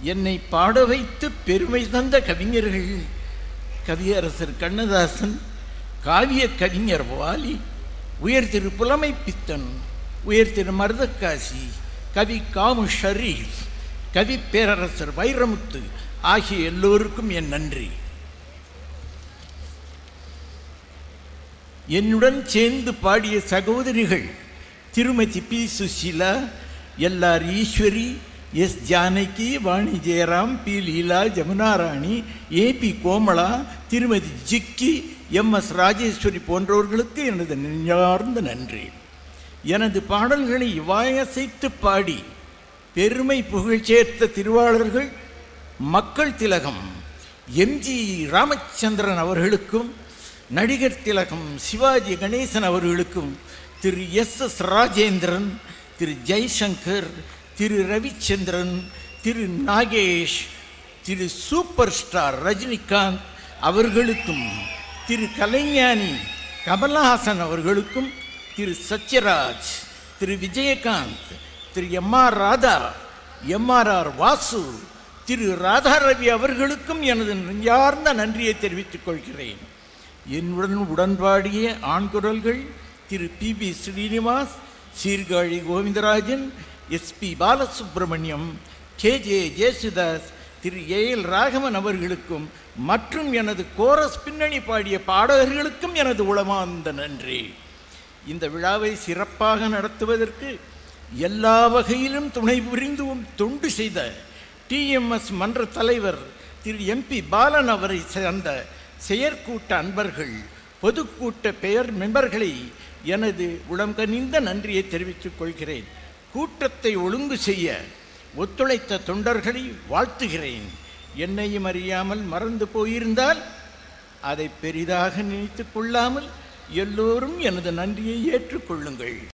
என்னை பாட வைத்து பெருமை தந்த கவிஞர்கள் கவியரசர் கண்ணதாசன் காவிய கவிஞர் வாலி உயர் திரு புலமை பித்தன் உயர் திரு மருதக்காசி கவி காமு ஷரீஃப் கவி பேரரசர் வைரமுத்து ஆகிய எல்லோருக்கும் என் நன்றி என்னுடன் சேர்ந்து பாடிய சகோதரிகள் திருமதி P Susheela L R Eswari S Janaki Vani Jayaram P Leela Jamuna Rani A P Komala திருமதி ஜிக்கி எம் எஸ் ராஜேஸ்வரி போன்றவர்களுக்கு எனது நெஞ்சார்ந்த நன்றி எனது பாடல்களை இவ்வாயசைத்து பாடி பெருமை புகழ் சேர்த்த திருவாளர்கள் மக்கள் திலகம் எம்ஜி ராமச்சந்திரன் அவர்களுக்கும் நடிகர் திலகம் சிவாஜி கணேசன் அவர்களுக்கும் திரு எஸ் எஸ் ராஜேந்திரன் திரு ஜெய்சங்கர் திரு ரவிச்சந்திரன் திரு நாகேஷ் திரு சூப்பர் ஸ்டார் ரஜினிகாந்த் அவர்களுக்கும் திரு கலைஞானி கமலஹாசன் அவர்களுக்கும் திரு சத்யராஜ் திரு விஜயகாந்த் திரு M R Radha MRR Vasu திரு ராதாரவி அவர்களுக்கும் எனது நெஞ்சார்ந்த நன்றியை தெரிவித்துக் கொள்கிறேன் என்னுடன் உடன்பாடிய ஆண்குரல்கள் திரு P B Srinivas Sirkazhi Govindarajan SP Balasubrahmanyam K J Yesudas திரு ஏ எல் ராகவன் அவர்களுக்கும் மற்றும் எனது கோரஸ் பின்னணி பாடிய பாடகர்களுக்கும் எனது உளமார்ந்த நன்றி இந்த விழாவை சிறப்பாக நடத்துவதற்கு எல்லா வகையிலும் துணை புரிந்தும் தொண்டு செய்த டிஎம்எஸ் மன்ற தலைவர் திரு எம்பி பாலன் அவரை சேர்ந்த செயற்கூட்ட அன்பர்கள் பொதுக்கூட்ட பெயர் மெம்பர்களை எனது உளம் கனிந்த நன்றியை தெரிவித்துக் கொள்கிறேன் கூட்டத்தை ஒழுங்கு செய்ய ஒத்துழைத்த தொண்டர்களை வாழ்த்துகிறேன் என்னையும் அறியாமல் மறந்து போயிருந்தால் அதை பெரிதாக நினைத்துக் கொள்ளாமல் எல்லோரும் எனது நன்றியை ஏற்றுக்கொள்ளுங்கள்